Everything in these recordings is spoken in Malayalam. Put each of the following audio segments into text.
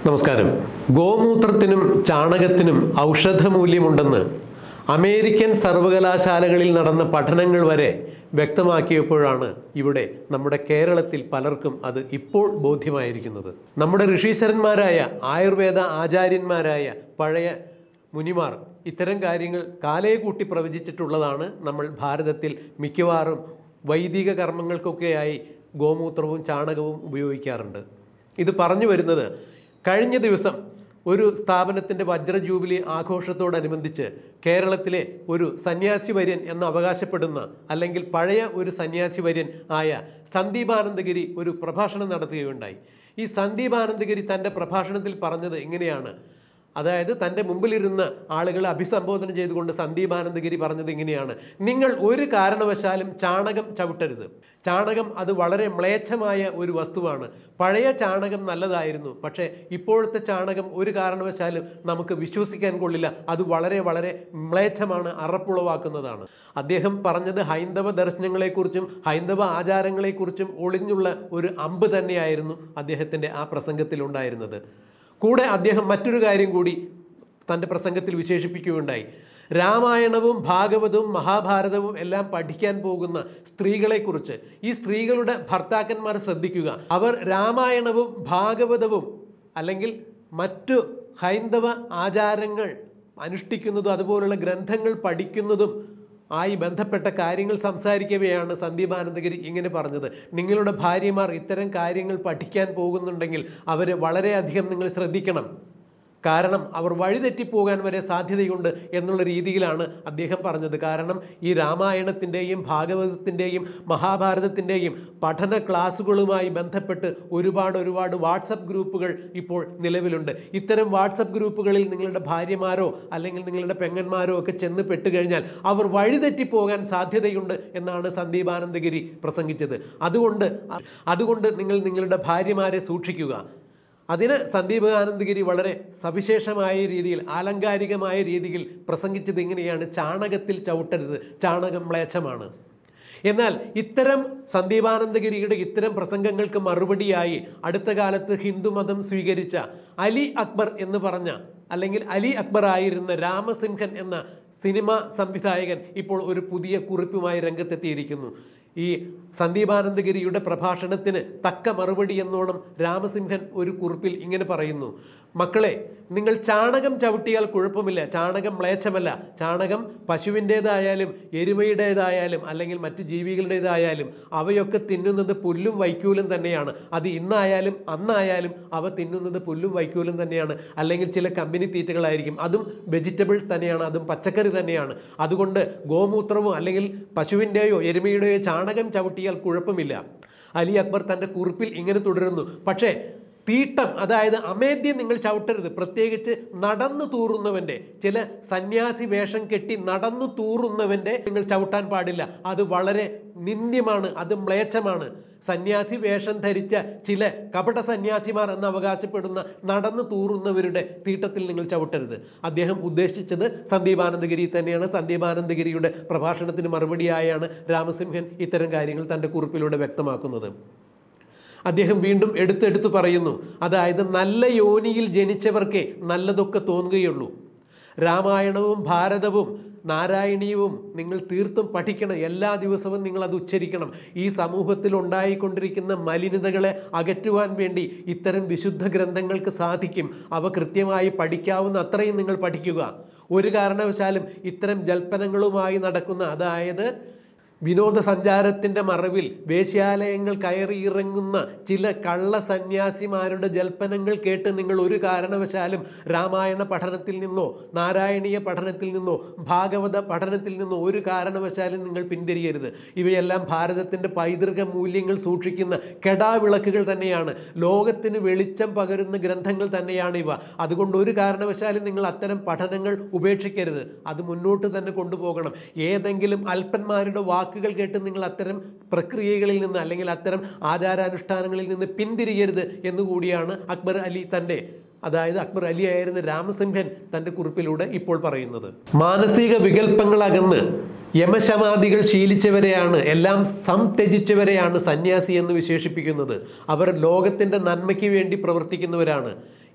നമസ്കാരം ഗോമൂത്രത്തിനും ചാണകത്തിനും ഔഷധമൂല്യമുണ്ടെന്ന് അമേരിക്കൻ സർവകലാശാലകളിൽ നടന്ന പഠനങ്ങൾ വരെ വ്യക്തമാക്കിയപ്പോഴാണ് ഇവിടെ നമ്മുടെ കേരളത്തിൽ പലർക്കും അത് ഇപ്പോൾ ബോധ്യമായിരിക്കുന്നത് നമ്മുടെ ഋഷീശ്വരന്മാരായ ആയുർവേദ ആചാര്യന്മാരായ പഴയ മുനിമാർ ഇത്തരം കാര്യങ്ങൾ കാലയെ കൂട്ടി പ്രവചിച്ചിട്ടുള്ളതാണ് നമ്മൾ ഭാരതത്തിൽ മിക്കവാറും വൈദിക കർമ്മങ്ങൾക്കൊക്കെയായി ഗോമൂത്രവും ചാണകവും ഉപയോഗിക്കാറുണ്ട് ഇത് പറഞ്ഞു വരുന്നത് കഴിഞ്ഞ ദിവസം ഒരു സ്ഥാപനത്തിൻ്റെ വജ്ര ജൂബിലി ആഘോഷത്തോടനുബന്ധിച്ച് കേരളത്തിലെ ഒരു സന്യാസി വര്യൻ എന്ന് അവകാശപ്പെടുന്ന അല്ലെങ്കിൽ പഴയ ഒരു സന്യാസി വര്യൻ ആയ സന്ദീപാനന്ദഗിരി ഒരു പ്രഭാഷണം നടത്തുകയുണ്ടായി ഈ സന്ദീപാനന്ദഗിരി തൻ്റെ പ്രഭാഷണത്തിൽ പറഞ്ഞത് ഇങ്ങനെയാണ് അതായത് തൻ്റെ മുമ്പിലിരുന്ന ആളുകളെ അഭിസംബോധന ചെയ്തുകൊണ്ട് സന്ദീപാനന്ദഗിരി പറഞ്ഞത് ഇങ്ങനെയാണ് നിങ്ങൾ ഒരു കാരണവശാലും ചാണകം ചവിട്ടരുത് ചാണകം അത് വളരെ മ്ലേച്ഛമായ ഒരു വസ്തുവാണ് പഴയ ചാണകം നല്ലതായിരുന്നു പക്ഷേ ഇപ്പോഴത്തെ ചാണകം ഒരു കാരണവശാലും നമുക്ക് വിശ്വസിക്കാൻ കൊള്ളില്ല അത് വളരെ വളരെ മ്ലേച്ഛമാണ് അറപ്പുളവാക്കുന്നതാണ് അദ്ദേഹം പറഞ്ഞത് ഹൈന്ദവ ദർശനങ്ങളെക്കുറിച്ചും ഹൈന്ദവ ആചാരങ്ങളെക്കുറിച്ചും ഒളിഞ്ഞുള്ള ഒരു അമ്പ് തന്നെയായിരുന്നു അദ്ദേഹത്തിൻ്റെ ആ പ്രസംഗത്തിൽ ഉണ്ടായിരുന്നത് കൂടെ അദ്ദേഹം മറ്റൊരു കാര്യം കൂടി തൻ്റെ പ്രസംഗത്തിൽ വിശേഷിപ്പിക്കുകയുണ്ടായി രാമായണവും ഭാഗവതവും മഹാഭാരതവും എല്ലാം പഠിക്കാൻ പോകുന്ന സ്ത്രീകളെക്കുറിച്ച് ഈ സ്ത്രീകളുടെ ഭർത്താക്കന്മാർ ശ്രദ്ധിക്കുക അവർ രാമായണവും ഭാഗവതവും അല്ലെങ്കിൽ മറ്റു ഹൈന്ദവ ആചാരങ്ങൾ അനുഷ്ഠിക്കുന്നതും അതുപോലുള്ള ഗ്രന്ഥങ്ങൾ പഠിക്കുന്നതും ആയി ബന്ധപ്പെട്ട കാര്യങ്ങൾ സംസാരിക്കവെയാണ് സന്ദീപാനന്ദഗിരി ഇങ്ങനെ പറഞ്ഞത് നിങ്ങളുടെ ഭാര്യമാർ ഇത്തരം കാര്യങ്ങൾ പഠിക്കാൻ പോകുന്നുണ്ടെങ്കിൽ അവരെ വളരെയധികം നിങ്ങൾ ശ്രദ്ധിക്കണം കാരണം അവർ വഴിതെറ്റിപ്പോകാൻ വരെ സാധ്യതയുണ്ട് എന്നുള്ള രീതിയിലാണ് അദ്ദേഹം പറഞ്ഞത് കാരണം ഈ രാമായണത്തിൻ്റെയും ഭാഗവതത്തിൻ്റെയും മഹാഭാരതത്തിൻ്റെയും പഠന ക്ലാസ്സുകളുമായി ബന്ധപ്പെട്ട് ഒരുപാട് ഒരുപാട് വാട്സപ്പ് ഗ്രൂപ്പുകൾ ഇപ്പോൾ നിലവിലുണ്ട് ഇത്തരം വാട്സപ്പ് ഗ്രൂപ്പുകളിൽ നിങ്ങളുടെ ഭാര്യമാരോ അല്ലെങ്കിൽ നിങ്ങളുടെ പെങ്ങന്മാരോ ഒക്കെ ചെന്ന് പെട്ടുകഴിഞ്ഞാൽ അവർ വഴിതെറ്റിപ്പോകാൻ സാധ്യതയുണ്ട് എന്നാണ് സന്ദീപാനന്ദഗിരി പ്രസംഗിച്ചത് അതുകൊണ്ട് അതുകൊണ്ട് നിങ്ങൾ നിങ്ങളുടെ ഭാര്യമാരെ സൂക്ഷിക്കുക അതിന് സന്ദീപ് ആനന്ദഗിരി വളരെ സവിശേഷമായ രീതിയിൽ ആലങ്കാരികമായ രീതിയിൽ പ്രസംഗിച്ചത് ഇങ്ങനെയാണ് ചാണകത്തിൽ ചവിട്ടരുത് ചാണകം മ്ലേച്ഛമാണ് എന്നാൽ ഇത്തരം സന്ദീപാനന്ദഗിരിയുടെ ഇത്തരം പ്രസംഗങ്ങൾക്ക് മറുപടിയായി അടുത്ത കാലത്ത് ഹിന്ദുമതം സ്വീകരിച്ച അലി അക്ബർ എന്ന് പറഞ്ഞ അല്ലെങ്കിൽ അലി അക്ബർ ആയിരുന്ന രാമസിംഹൻ എന്ന സിനിമ സംവിധായകൻ ഇപ്പോൾ ഒരു പുതിയ കുറിപ്പുമായി രംഗത്തെത്തിയിരിക്കുന്നു ഈ സന്ദീപാനന്ദഗിരിയുടെ പ്രഭാഷണത്തിന് തക്ക മറുപടി എന്നോണം രാമസിംഹൻ ഒരു കുറിപ്പിൽ ഇങ്ങനെ പറയുന്നു മക്കളെ നിങ്ങൾ ചാണകം ചവിട്ടിയാൽ കുഴപ്പമില്ല ചാണകം മ്ലേച്ഛമല്ല ചാണകം പശുവിൻ്റേതായാലും എരുമയുടേതായാലും അല്ലെങ്കിൽ മറ്റു ജീവികളുടേതായാലും അവയൊക്കെ തിന്നുന്നത് പുല്ലും വൈക്കൂലും തന്നെയാണ് അത് ഇന്നായാലും അന്നായാലും അവ തിന്നുന്നത് പുല്ലും വൈക്കൂലും തന്നെയാണ് അല്ലെങ്കിൽ ചില കമ്പനി തീറ്റകളായിരിക്കും അതും വെജിറ്റബിൾ തന്നെയാണ് അതും പച്ചക്കറി തന്നെയാണ് അതുകൊണ്ട് ഗോമൂത്രമോ അല്ലെങ്കിൽ പശുവിൻ്റെയോ എരുമയുടെയോ ചാണകം ചവിട്ടിയാൽ കുഴപ്പമില്ല അലി അക്ബർ തൻ്റെ കുറിപ്പിൽ ഇങ്ങനെ തുടരുന്നു പക്ഷേ തീട്ടം അതായത് അമേദ്യം നിങ്ങൾ ചവിട്ടരുത് പ്രത്യേകിച്ച് നടന്നു തൂറുന്നവൻ്റെ ചില സന്യാസി വേഷം കെട്ടി നടന്നു തൂറുന്നവൻ്റെ നിങ്ങൾ ചവിട്ടാൻ പാടില്ല അത് വളരെ നിന്ദ്യമാണ് അത് മ്ലേച്ഛമാണ് സന്യാസി വേഷം ധരിച്ച ചില കപട സന്യാസിമാർ എന്ന് അവകാശപ്പെടുന്ന നടന്നു തൂറുന്നവരുടെ തീട്ടത്തിൽ നിങ്ങൾ ചവിട്ടരുത് അദ്ദേഹം ഉദ്ദേശിച്ചത് സന്ദീപാനന്ദഗിരി തന്നെയാണ് സന്ദീപാനന്ദഗിരിയുടെ പ്രഭാഷണത്തിന് മറുപടിയായാണ് രാമസിംഹൻ ഇത്തരം കാര്യങ്ങൾ തൻ്റെ കുറിപ്പിലൂടെ വ്യക്തമാക്കുന്നത് അദ്ദേഹം വീണ്ടും എടുത്തെടുത്ത് പറയുന്നു അതായത് നല്ല യോനിയിൽ ജനിച്ചവർക്കേ നല്ലതൊക്കെ തോന്നുകയുള്ളൂ രാമായണവും ഭാരതവും നാരായണീയവും നിങ്ങൾ തീർത്തും പഠിക്കണം എല്ലാ ദിവസവും നിങ്ങൾ അത് ഉച്ചരിക്കണം ഈ സമൂഹത്തിൽ ഉണ്ടായിക്കൊണ്ടിരിക്കുന്ന മലിനതകളെ അകറ്റുവാൻ വേണ്ടി ഇത്തരം വിശുദ്ധ ഗ്രന്ഥങ്ങൾക്ക് സാധിക്കും അവ കൃത്യമായി പഠിക്കാവുന്ന അത്രയും നിങ്ങൾ പഠിക്കുക ഒരു കാരണവശാലും ഇത്തരം ജൽപ്പനങ്ങളുമായി നടക്കുന്ന അതായത് വിനോദസഞ്ചാരത്തിൻ്റെ മറവിൽ വേശ്യാലയങ്ങൾ കയറിയിറങ്ങുന്ന ചില കള്ള സന്യാസിമാരുടെ ജൽപ്പനങ്ങൾ കേട്ട് നിങ്ങൾ ഒരു കാരണവശാലും രാമായണ പഠനത്തിൽ നിന്നോ നാരായണീയ പഠനത്തിൽ നിന്നോ ഭാഗവത പഠനത്തിൽ നിന്നോ ഒരു കാരണവശാലും നിങ്ങൾ പിന്തിരിയരുത് ഇവയെല്ലാം ഭാരതത്തിൻ്റെ പൈതൃക മൂല്യങ്ങൾ സൂക്ഷിക്കുന്ന കെടാവിളക്കുകൾ തന്നെയാണ് ലോകത്തിന് വെളിച്ചം പകരുന്ന ഗ്രന്ഥങ്ങൾ തന്നെയാണ് ഇവ അതുകൊണ്ട് ഒരു കാരണവശാലും നിങ്ങൾ അത്തരം പഠനങ്ങൾ ഉപേക്ഷിക്കരുത് അത് മുന്നോട്ട് തന്നെ കൊണ്ടുപോകണം ഏതെങ്കിലും അല്പന്മാരുടെ വാക്കുകൾ കേട്ട് നിങ്ങൾ അത്തരം പ്രക്രിയകളിൽ നിന്ന് അല്ലെങ്കിൽ അത്തരം ആചാരാനുഷ്ഠാനങ്ങളിൽ നിന്ന് പിന്തിരിയരുത് എന്നുകൂടിയാണ് അക്ബർ അലി തൻ്റെ അതായത് അക്ബർ അലി ആയിരുന്ന രാമസിംഹൻ തൻ്റെ കുറിപ്പിലൂടെ ഇപ്പോൾ പറയുന്നത് മാനസിക വികല്പങ്ങളകന്ന് യമശമാദികൾ ശീലിച്ചവരെയാണ് എല്ലാം സംത്യജിച്ചവരെയാണ് സന്യാസി എന്ന് വിശേഷിപ്പിക്കുന്നത് അവർ ലോകത്തിൻ്റെ നന്മയ്ക്ക് വേണ്ടി പ്രവർത്തിക്കുന്നവരാണ്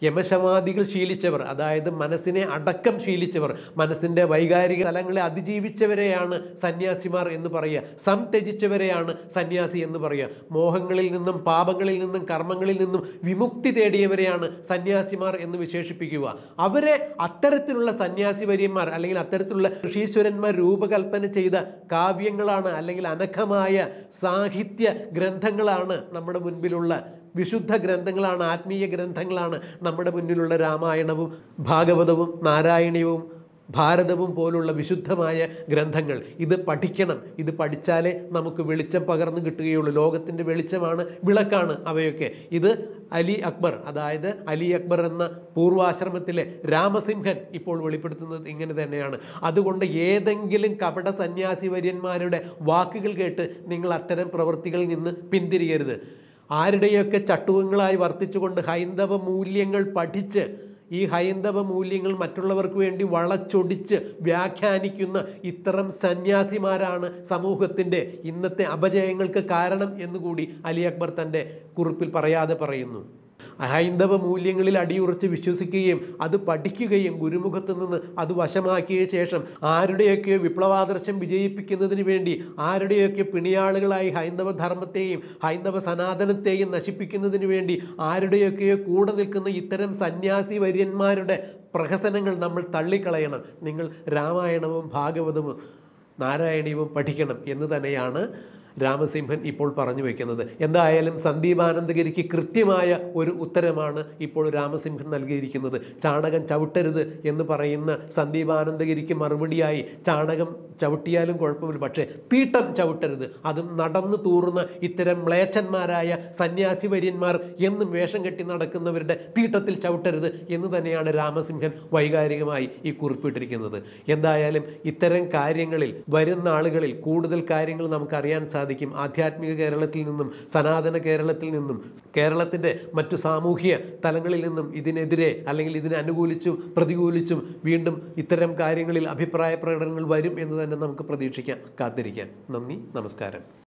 യമശമാദികൾ ശീലിച്ചവർ അതായത് മനസ്സിനെ അടക്കം ശീലിച്ചവർ മനസ്സിൻ്റെ വൈകാരിക തലങ്ങളെ അതിജീവിച്ചവരെയാണ് സന്യാസിമാർ എന്ന് പറയുക സംത്യജിച്ചവരെയാണ് സന്യാസി എന്ന് പറയുക മോഹങ്ങളിൽ നിന്നും പാപങ്ങളിൽ നിന്നും കർമ്മങ്ങളിൽ നിന്നും വിമുക്തി തേടിയവരെയാണ് സന്യാസിമാർ എന്ന് വിശേഷിപ്പിക്കുക അവരെ അത്തരത്തിലുള്ള സന്യാസി വര്യന്മാർ അല്ലെങ്കിൽ അത്തരത്തിലുള്ള ഋഷീശ്വരന്മാർ രൂപകൽപ്പന ചെയ്ത കാവ്യങ്ങളാണ് അല്ലെങ്കിൽ അനഘമായ സാഹിത്യ ഗ്രന്ഥങ്ങളാണ് നമ്മുടെ മുൻപിലുള്ള വിശുദ്ധ ഗ്രന്ഥങ്ങളാണ് ആത്മീയ ഗ്രന്ഥങ്ങളാണ് നമ്മുടെ മുന്നിലുള്ള രാമായണവും ഭാഗവതവും നാരായണീയവും ഭാരതവും പോലുള്ള വിശുദ്ധമായ ഗ്രന്ഥങ്ങൾ ഇത് പഠിക്കണം ഇത് പഠിച്ചാലേ നമുക്ക് വെളിച്ചം പകർന്നു കിട്ടുകയുള്ളൂ ലോകത്തിൻ്റെ വെളിച്ചമാണ് വിളക്കാണ് അവയൊക്കെ ഇത് അലി അക്ബർ അതായത് അലി അക്ബർ എന്ന പൂർവാശ്രമത്തിലെ രാമസിംഹൻ ഇപ്പോൾ വെളിപ്പെടുത്തുന്നത് ഇങ്ങനെ തന്നെയാണ് അതുകൊണ്ട് ഏതെങ്കിലും കപട സന്യാസി വര്യന്മാരുടെ വാക്കുകൾ കേട്ട് നിങ്ങൾ അത്തരം പ്രവൃത്തികളിൽ നിന്ന് പിന്തിരിയരുത് ആരുടെയൊക്കെ ചട്ടുകങ്ങളായി വർത്തിച്ചുകൊണ്ട് ഹൈന്ദവ മൂല്യങ്ങൾ പഠിച്ച് ഈ ഹൈന്ദവ മൂല്യങ്ങൾ മറ്റുള്ളവർക്ക് വേണ്ടി വളച്ചൊടിച്ച് വ്യാഖ്യാനിക്കുന്ന ഇത്തരം സന്യാസിമാരാണ് സമൂഹത്തിൻ്റെ ഇന്നത്തെ അപജയങ്ങൾക്ക് കാരണം എന്നുകൂടി അലി അക്ബർ തൻ്റെ കുറിപ്പിൽ പറയാതെ പറയുന്നു ഹൈന്ദവ മൂല്യങ്ങളിൽ അടിയുറച്ച് വിശ്വസിക്കുകയും അത് പഠിക്കുകയും ഗുരുമുഖത്ത് നിന്ന് അത് വശമാക്കിയ ശേഷം ആരുടെയൊക്കെ വിപ്ലവാദർശം വിജയിപ്പിക്കുന്നതിന് വേണ്ടി ആരുടെയൊക്കെ പിണിയാളുകളായി ഹൈന്ദവ ധർമ്മത്തെയും ഹൈന്ദവ സനാതനത്തെയും നശിപ്പിക്കുന്നതിന് വേണ്ടി ആരുടെയൊക്കെയോ കൂടെ നിൽക്കുന്ന ഇത്തരം സന്യാസി വര്യന്മാരുടെ പ്രഹസനങ്ങൾ നമ്മൾ തള്ളിക്കളയണം നിങ്ങൾ രാമായണവും ഭാഗവതവും നാരായണീയവും പഠിക്കണം എന്ന് തന്നെയാണ് രാമസിംഹൻ ഇപ്പോൾ പറഞ്ഞു വയ്ക്കുന്നത് എന്തായാലും സന്ദീപാനന്ദഗിരിക്ക് കൃത്യമായ ഒരു ഉത്തരമാണ് ഇപ്പോൾ രാമസിംഹൻ നൽകിയിരിക്കുന്നത് ചാണകം ചവിട്ടരുത് എന്ന് പറയുന്ന സന്ദീപാനന്ദഗിരിക്ക് മറുപടിയായി ചാണകം ചവിട്ടിയാലും കുഴപ്പമില്ല പക്ഷേ തീട്ടം ചവിട്ടരുത് അതും നടന്നു തൂറുന്ന ഇത്തരം മ്ലേച്ഛന്മാരായ സന്യാസി വര്യന്മാർ എന്നും വേഷം കെട്ടി നടക്കുന്നവരുടെ തീട്ടത്തിൽ ചവിട്ടരുത് എന്ന് തന്നെയാണ് രാമസിംഹൻ വൈകാരികമായി ഈ കുറിപ്പിട്ടിരിക്കുന്നത് എന്തായാലും ഇത്തരം കാര്യങ്ങളിൽ വരുന്ന ആളുകളിൽ കൂടുതൽ കാര്യങ്ങൾ നമുക്കറിയാൻ സാധിക്കും ആധ്യാത്മിക കേരളത്തിൽ നിന്നും സനാതന കേരളത്തിൽ നിന്നും കേരളത്തിൻ്റെ മറ്റു സാമൂഹ്യ തലങ്ങളിൽ നിന്നും ഇതിനെതിരെ അല്ലെങ്കിൽ ഇതിനെ അനുകൂലിച്ചും പ്രതികൂലിച്ചും വീണ്ടും ഇത്തരം കാര്യങ്ങളിൽ അഭിപ്രായ പ്രകടനങ്ങൾ വരും എന്ന് തന്നെ നമുക്ക് പ്രതീക്ഷിക്കാം കാത്തിരിക്കാം നന്ദി നമസ്കാരം